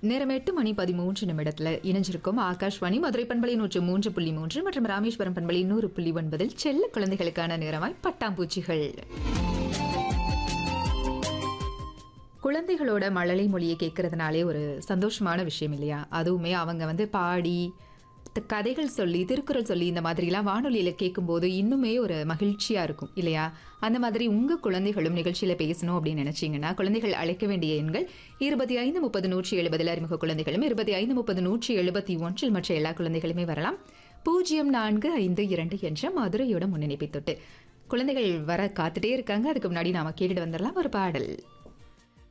நேரம் எட்டு மணி பதிமூன்று நிமிடத்துல இணைஞ்சிருக்கும் ஆகாஷ்வாணி மதுரை பண்பலை நூற்று மூன்று புள்ளி மூன்று மற்றும் ராமேஸ்வரம் பண்பலை நூறு புள்ளி ஒன்பதில் செல்ல குழந்தைகளுக்கான நேரமாய் பட்டாம்பூச்சிகள் குழந்தைகளோட மழலை மொழியை கேட்கறதுனாலே ஒரு சந்தோஷமான விஷயம் இல்லையா அதுவுமே அவங்க வந்து பாடி த- கதைகள் சொல்லி திருக்குறள் சொல்லி இந்த மாதிரிலாம் வானொலியில் கேட்கும்போது இன்னுமே ஒரு மகிழ்ச்சியாக இருக்கும் இல்லையா அந்த மாதிரி உங்கள் குழந்தைகளும் நிகழ்ச்சியில் பேசணும் அப்படின்னு நினச்சிங்கன்னா குழந்தைகள் அழைக்க வேண்டிய எண்கள் இருபத்தி ஐந்து முப்பது நூற்றி எழுபதில் அறிமுக குழந்தைகளும் இருபத்தி ஐந்து முப்பது நூற்றி எழுபத்தி ஒன்றில் மற்ற எல்லா குழந்தைகளுமே வரலாம் பூஜ்ஜியம் நான்கு ஐந்து இரண்டு என்ற மதுரையோட முன்னணிப்பை தொட்டு குழந்தைகள் வர காத்துட்டே இருக்காங்க அதுக்கு முன்னாடி நாம கேட்டுட்டு வந்துடலாம் ஒரு பாடல்